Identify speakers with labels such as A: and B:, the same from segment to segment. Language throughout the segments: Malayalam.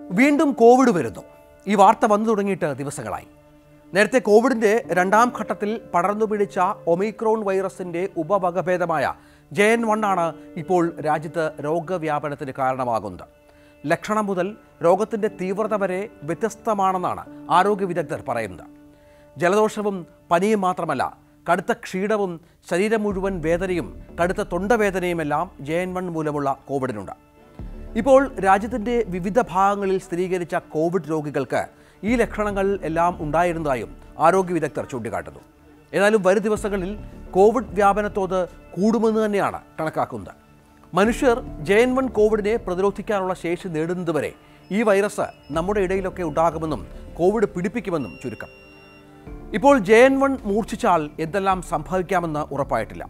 A: വീണ്ടും കോവിഡ് വരുന്നു ഈ വാർത്ത വന്നു തുടങ്ങിയിട്ട് ദിവസങ്ങളായി നേരത്തെ കോവിഡിന്റെ രണ്ടാം ഘട്ടത്തിൽ പടർന്നു പിടിച്ച ഒമിക്രോൺ വൈറസിന്റെ ഉപവകഭേദമായ ജെ എൻ വൺ ആണ് ഇപ്പോൾ രാജ്യത്ത് രോഗവ്യാപനത്തിന് കാരണമാകുന്നത് ലക്ഷണം മുതൽ രോഗത്തിന്റെ തീവ്രത വരെ വ്യത്യസ്തമാണെന്നാണ് ആരോഗ്യ വിദഗ്ധർ പറയുന്നത് ജലദോഷവും പനിയും മാത്രമല്ല കടുത്ത ക്ഷീണവും ശരീരം മുഴുവൻ വേദനയും കടുത്ത തൊണ്ടവേദനയുമെല്ലാം ജെ എൻ വൺ മൂലമുള്ള കോവിഡിനുണ്ട് ഇപ്പോൾ രാജ്യത്തിൻ്റെ വിവിധ ഭാഗങ്ങളിൽ സ്ഥിരീകരിച്ച കോവിഡ് രോഗികൾക്ക് ഈ ലക്ഷണങ്ങൾ എല്ലാം ഉണ്ടായിരുന്നതായും ആരോഗ്യ വിദഗ്ധർ ചൂണ്ടിക്കാട്ടുന്നു ഏതായാലും വരും ദിവസങ്ങളിൽ കോവിഡ് വ്യാപനത്തോത് കൂടുമെന്ന് തന്നെയാണ് കണക്കാക്കുന്നത് മനുഷ്യർ ജെ എൻ വൺ കോവിഡിനെ പ്രതിരോധിക്കാനുള്ള ശേഷി നേടുന്നതുവരെ ഈ വൈറസ് നമ്മുടെ ഇടയിലൊക്കെ ഉണ്ടാകുമെന്നും കോവിഡ് പിടിപ്പിക്കുമെന്നും ചുരുക്കം ഇപ്പോൾ ജെ എൻ വൺ മൂർച്ഛിച്ചാൽ എന്തെല്ലാം സംഭവിക്കാമെന്ന് ഉറപ്പായിട്ടില്ല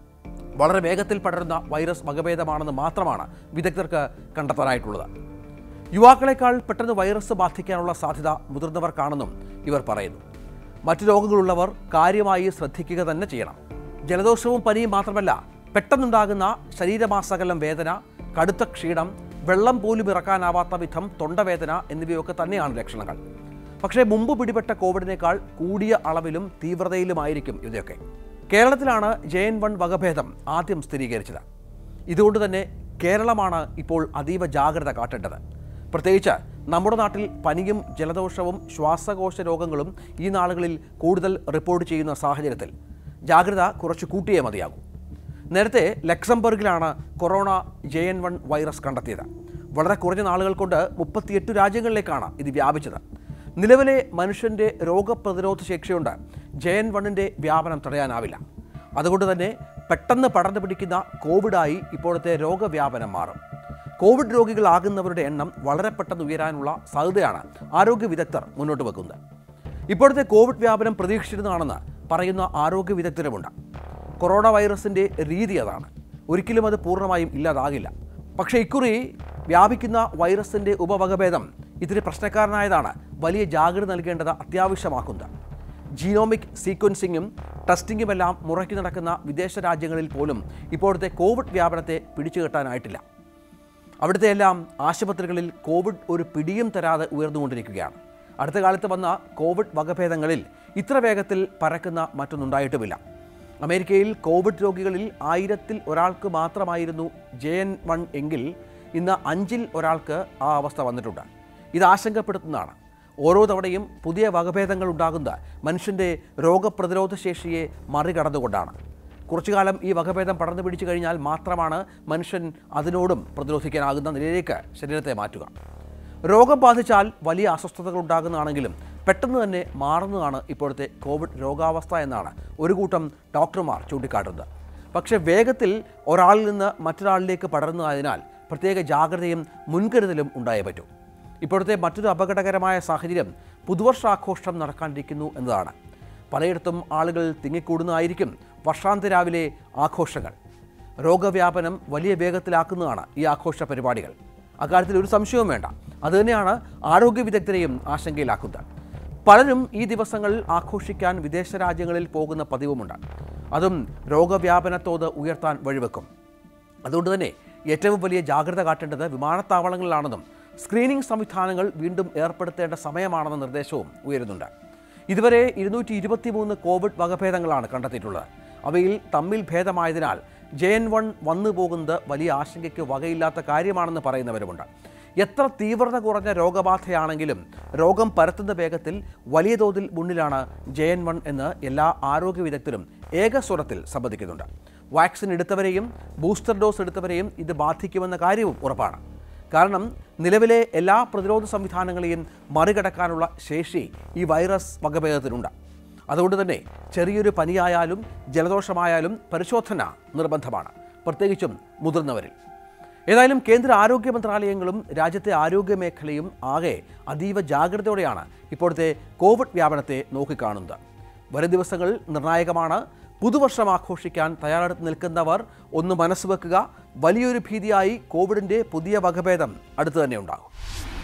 A: വളരെ വേഗത്തിൽ പടരുന്ന വൈറസ് വകഭേദമാണെന്ന് മാത്രമാണ് വിദഗ്ധർക്ക് കണ്ടെത്താനായിട്ടുള്ളത് യുവാക്കളെക്കാൾ പെട്ടെന്ന് വൈറസ് ബാധിക്കാനുള്ള സാധ്യത മുതിർന്നവർക്കാണെന്നും ഇവർ പറയുന്നു മറ്റു രോഗങ്ങളുള്ളവർ കാര്യമായി ശ്രദ്ധിക്കുക തന്നെ ചെയ്യണം ജലദോഷവും പനിയും മാത്രമല്ല പെട്ടെന്നുണ്ടാകുന്ന ശരീരമാസകലം വേദന കടുത്ത ക്ഷീണം വെള്ളം പോലും ഇറക്കാനാവാത്ത വിധം തൊണ്ടവേദന എന്നിവയൊക്കെ തന്നെയാണ് ലക്ഷണങ്ങൾ പക്ഷേ മുമ്പ് പിടിപെട്ട കോവിഡിനേക്കാൾ കൂടിയ അളവിലും തീവ്രതയിലുമായിരിക്കും ഇവയൊക്കെ കേരളത്തിലാണ് ജെ എൻ വൺ വകഭേദം ആദ്യം സ്ഥിരീകരിച്ചത് ഇതുകൊണ്ട് തന്നെ കേരളമാണ് ഇപ്പോൾ അതീവ ജാഗ്രത കാട്ടേണ്ടത് പ്രത്യേകിച്ച് നമ്മുടെ നാട്ടിൽ പനിയും ജലദോഷവും ശ്വാസകോശ രോഗങ്ങളും ഈ നാളുകളിൽ കൂടുതൽ റിപ്പോർട്ട് ചെയ്യുന്ന സാഹചര്യത്തിൽ ജാഗ്രത കുറച്ച് കൂട്ടിയേ മതിയാകൂ നേരത്തെ ലക്സംബർഗിലാണ് corona J N one virus കണ്ടെത്തിയത് വളരെ കുറഞ്ഞ നാളുകൾ കൊണ്ട് മുപ്പത്തിയെട്ട് രാജ്യങ്ങളിലേക്കാണ് ഇത് വ്യാപിച്ചത് നിലവിലെ മനുഷ്യൻ്റെ രോഗപ്രതിരോധ ശേഷിയുണ്ട് ജെ എൻ വണ്ണിൻ്റെ വ്യാപനം തടയാനാവില്ല അതുകൊണ്ട് തന്നെ പെട്ടെന്ന് പടർന്നു പിടിക്കുന്ന കോവിഡായി ഇപ്പോഴത്തെ രോഗവ്യാപനം മാറും കോവിഡ് രോഗികളാകുന്നവരുടെ എണ്ണം വളരെ പെട്ടെന്ന് ഉയരാനുള്ള സാധ്യതയാണ് ആരോഗ്യ വിദഗ്ധർ മുന്നോട്ട് വെക്കുന്നത് ഇപ്പോഴത്തെ കോവിഡ് വ്യാപനം പ്രതീക്ഷിച്ചിരുന്നതാണെന്ന് പറയുന്ന ആരോഗ്യ വിദഗ്ധരുമുണ്ട് കൊറോണ വൈറസിൻ്റെ രീതി അതാണ് ഒരിക്കലും അത് പൂർണ്ണമായും ഇല്ലാതാകില്ല പക്ഷേ ഇക്കുറി വ്യാപിക്കുന്ന വൈറസിൻ്റെ ഉപവകഭേദം ഇതിന് പ്രശ്നക്കാരനായതാണ് വലിയ ജാഗ്രത നൽകേണ്ടത് അത്യാവശ്യമാക്കുന്നത് ജീനോമിക് സീക്വൻസിങ്ങും ടെസ്റ്റിങ്ങുമെല്ലാം മുറയ്ക്ക് നടക്കുന്ന വിദേശ രാജ്യങ്ങളിൽ പോലും ഇപ്പോഴത്തെ കോവിഡ് വ്യാപനത്തെ പിടിച്ചുകെട്ടാനായിട്ടില്ല അവിടുത്തെ എല്ലാം ആശുപത്രികളിൽ കോവിഡ് ഒരു പിടിയും തരാതെ ഉയർന്നുകൊണ്ടിരിക്കുകയാണ് അടുത്ത കാലത്ത് വന്ന കോവിഡ് വകഭേദങ്ങളിൽ ഇത്ര വേഗത്തിൽ പരക്കുന്ന മറ്റൊന്നുണ്ടായിട്ടുമില്ല അമേരിക്കയിൽ കോവിഡ് രോഗികളിൽ ആയിരത്തിൽ ഒരാൾക്ക് മാത്രമായിരുന്നു ജെ എൻ വൺ എങ്കിൽ ഇന്ന് അഞ്ചിൽ ഒരാൾക്ക് ആ അവസ്ഥ വന്നിട്ടുണ്ട് ഇത് ആശങ്കപ്പെടുത്തുന്നതാണ് ഓരോ തവണയും പുതിയ വകഭേദങ്ങൾ ഉണ്ടാകുന്ന മനുഷ്യൻ്റെ രോഗപ്രതിരോധ ശേഷിയെ മറികടന്നുകൊണ്ടാണ് കുറച്ചു കാലം ഈ വകഭേദം പടർന്നു പിടിച്ചു കഴിഞ്ഞാൽ മാത്രമാണ് മനുഷ്യൻ അതിനോടും പ്രതിരോധിക്കാനാകുന്ന നിലയിലേക്ക് ശരീരത്തെ മാറ്റുക രോഗം ബാധിച്ചാൽ വലിയ അസ്വസ്ഥതകൾ ഉണ്ടാകുന്നതാണെങ്കിലും പെട്ടെന്ന് തന്നെ മാറുന്നതാണ് ഇപ്പോഴത്തെ കോവിഡ് രോഗാവസ്ഥ എന്നാണ് ഒരു കൂട്ടം ഡോക്ടർമാർ ചൂണ്ടിക്കാട്ടുന്നത് പക്ഷേ വേഗത്തിൽ ഒരാളിൽ നിന്ന് മറ്റൊരാളിലേക്ക് പടരുന്നതിനാൽ പ്രത്യേക ജാഗ്രതയും മുൻകരുതലും ഉണ്ടായേ പറ്റൂ ഇപ്പോഴത്തെ മറ്റൊരു അപകടകരമായ സാഹചര്യം പുതുവർഷാഘോഷം നടക്കാണ്ടിരിക്കുന്നു എന്നതാണ് പലയിടത്തും ആളുകൾ തിങ്ങിക്കൂടുന്നതായിരിക്കും വർഷാന്ത രാവിലെ ആഘോഷങ്ങൾ രോഗവ്യാപനം വലിയ വേഗത്തിലാക്കുന്നതാണ് ഈ ആഘോഷ പരിപാടികൾ അക്കാര്യത്തിൽ ഒരു സംശയവും വേണ്ട അതുതന്നെയാണ് ആരോഗ്യ വിദഗ്ധരെയും ആശങ്കയിലാക്കുന്നത് പലരും ഈ ദിവസങ്ങളിൽ ആഘോഷിക്കാൻ വിദേശ രാജ്യങ്ങളിൽ പോകുന്ന പതിവുമുണ്ട് അതും രോഗവ്യാപനത്തോത് ഉയർത്താൻ വഴിവെക്കും അതുകൊണ്ട് തന്നെ ഏറ്റവും വലിയ ജാഗ്രത കാട്ടേണ്ടത് വിമാനത്താവളങ്ങളിലാണെന്നും സ്ക്രീനിംഗ് സംവിധാനങ്ങൾ വീണ്ടും ഏർപ്പെടുത്തേണ്ട സമയമാണെന്ന നിർദ്ദേശവും ഉയരുന്നുണ്ട് ഇതുവരെ ഇരുന്നൂറ്റി ഇരുപത്തി മൂന്ന് കോവിഡ് വകഭേദങ്ങളാണ് കണ്ടെത്തിയിട്ടുള്ളത് അവയിൽ തമ്മിൽ ഭേദമായതിനാൽ ജെ എൻ വൺ വന്നു പോകുന്നത് വലിയ ആശങ്കയ്ക്ക് വകയില്ലാത്ത കാര്യമാണെന്ന് പറയുന്നവരുമുണ്ട് എത്ര തീവ്രത കുറഞ്ഞ രോഗബാധയാണെങ്കിലും രോഗം പരത്തുന്ന വേഗത്തിൽ വലിയ തോതിൽ മുന്നിലാണ് ജെ എൻ വൺ എന്ന് എല്ലാ ആരോഗ്യ വിദഗ്ധരും ഏകസ്വരത്തിൽ സമ്മതിക്കുന്നുണ്ട് വാക്സിൻ എടുത്തവരെയും ബൂസ്റ്റർ ഡോസ് എടുത്തവരെയും ഇത് ബാധിക്കുമെന്ന കാര്യവും ഉറപ്പാണ് കാരണം നിലവിലെ എല്ലാ പ്രതിരോധ സംവിധാനങ്ങളെയും മറികടക്കാനുള്ള ശേഷി ഈ വൈറസ് വകഭേദത്തിനുണ്ട് അതുകൊണ്ട് തന്നെ ചെറിയൊരു പനിയായാലും ജലദോഷമായാലും പരിശോധന നിർബന്ധമാണ് പ്രത്യേകിച്ചും മുതിർന്നവരിൽ ഏതായാലും കേന്ദ്ര ആരോഗ്യ മന്ത്രാലയങ്ങളും രാജ്യത്തെ ആരോഗ്യ മേഖലയും ആകെ അതീവ ജാഗ്രതയോടെയാണ് ഇപ്പോഴത്തെ കോവിഡ് വ്യാപനത്തെ നോക്കിക്കാണുന്നത് വരും ദിവസങ്ങൾ നിർണായകമാണ് പുതുവർഷം ആഘോഷിക്കാൻ തയ്യാറെടുത്ത് നിൽക്കുന്നവർ ഒന്ന് മനസ്സ് വെക്കുക വലിയൊരു ഭീതിയായി കോവിഡിൻ്റെ പുതിയ വകഭേദം അടുത്തു തന്നെ ഉണ്ടാകും